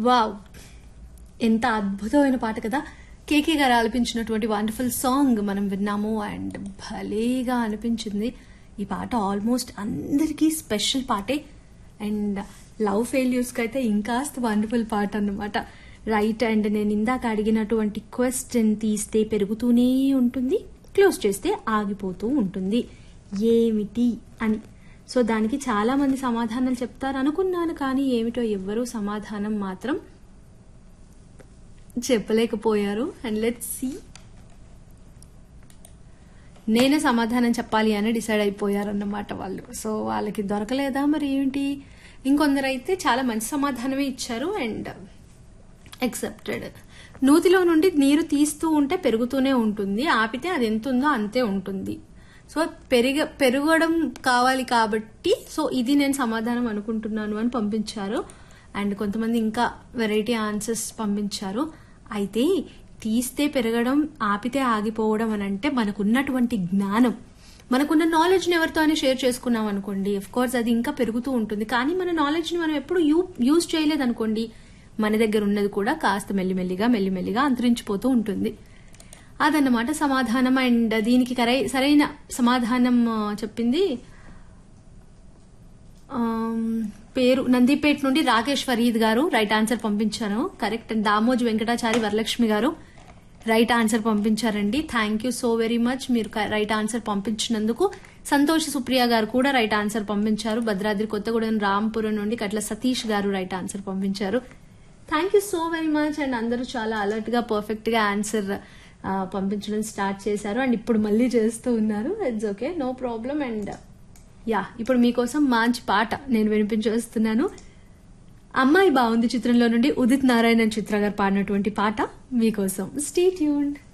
wow ఎంత అద్భుతమైన పాట కదా కేకే గారు ఆలపించినటువంటి వండర్ఫుల్ సాంగ్ మనం విన్నాము అండ్ భలేగా అనిపించింది ఈ పాట ఆల్మోస్ట్ అందరికీ స్పెషల్ పాటే అండ్ లవ్ ఫెయిల్యూర్స్కి అయితే ఇంకాస్త వండర్ఫుల్ పాట అన్నమాట రైట్ అండ్ నేను ఇందాక అడిగినటువంటి క్వశ్చన్ తీస్తే పెరుగుతూనే ఉంటుంది క్లోజ్ చేస్తే ఆగిపోతూ ఉంటుంది ఏమిటి అని సో దానికి చాలా మంది సమాధానాలు చెప్తారు అనుకున్నాను కానీ ఏమిటో ఎవ్వరూ సమాధానం మాత్రం చెప్పలేకపోయారు అండ్ లెట్ సి నేనే సమాధానం చెప్పాలి అని డిసైడ్ అయిపోయారన్నమాట వాళ్ళు సో వాళ్ళకి దొరకలేదా మరి ఏంటి ఇంకొందరు అయితే చాలా మంచి సమాధానమే ఇచ్చారు అండ్ ఎక్సెప్టెడ్ నూతిలో నుండి నీరు తీస్తూ ఉంటే పెరుగుతూనే ఉంటుంది ఆపితే అది ఎంత ఉందో అంతే ఉంటుంది సో పెరిగ పెరగడం కావాలి కాబట్టి సో ఇది నేను సమాధానం అనుకుంటున్నాను అని పంపించారు అండ్ కొంతమంది ఇంకా వెరైటీ ఆన్సర్స్ పంపించారు అయితే తీస్తే పెరగడం ఆపితే ఆగిపోవడం అని అంటే మనకున్నటువంటి జ్ఞానం మనకున్న నాలెడ్జ్ని ఎవరితో అని షేర్ చేసుకున్నాం అనుకోండి అఫ్ కోర్స్ అది ఇంకా పెరుగుతూ ఉంటుంది కానీ మన నాలెడ్జ్ని మనం ఎప్పుడు యూ యూజ్ చేయలేదు అనుకోండి మన దగ్గర ఉన్నది కూడా కాస్త మెల్లిమెల్లిగా మెల్లిమెల్లిగా అంతరించిపోతూ ఉంటుంది అదన్నమాట సమాధానం అండ్ దీనికి కరై- సరైన సమాధానం ఆ, చెప్పింది ఆమ్, పేరు నందిపేట నుండి రాకేష్ ఫరీద్ గారు రైట్ ఆన్సర్ పంపించారు correct and Damoj Venkatachari Varalakshmi garu right answer పంపించారండి thank you so very much మీరు క- రైట్ ఆన్సర్ పంపించినందుకు సంతోష్ సుప్రియ గారు కూడా రైట్ ఆన్సర్ పంపించారు భద్రాద్రి కొత్తగూడెం రాంపురం నుండి కట్ల సతీష్ గారు రైట్ ఆన్సర్ పంపించారు thank you so very much and అందరూ చాలా అలర్ట్ గా పర్ఫెక్ట్ గా ఆన్సర్ పంపించడం స్టార్ట్ చేశారు అండ్ ఇప్పుడు మళ్ళీ చేస్తూ ఉన్నారు it's okay no problem and yeah ఇప్పుడు మీకోసం మంచి పాట నేను వినిపించేస్తున్నాను అమ్మాయి బాగుంది చిత్రంలో నుండి ఉదిత్ నారాయణన్ చిత్ర గారు పాడినటువంటి పాట మీకోసం స్టే ట్యూన్డ్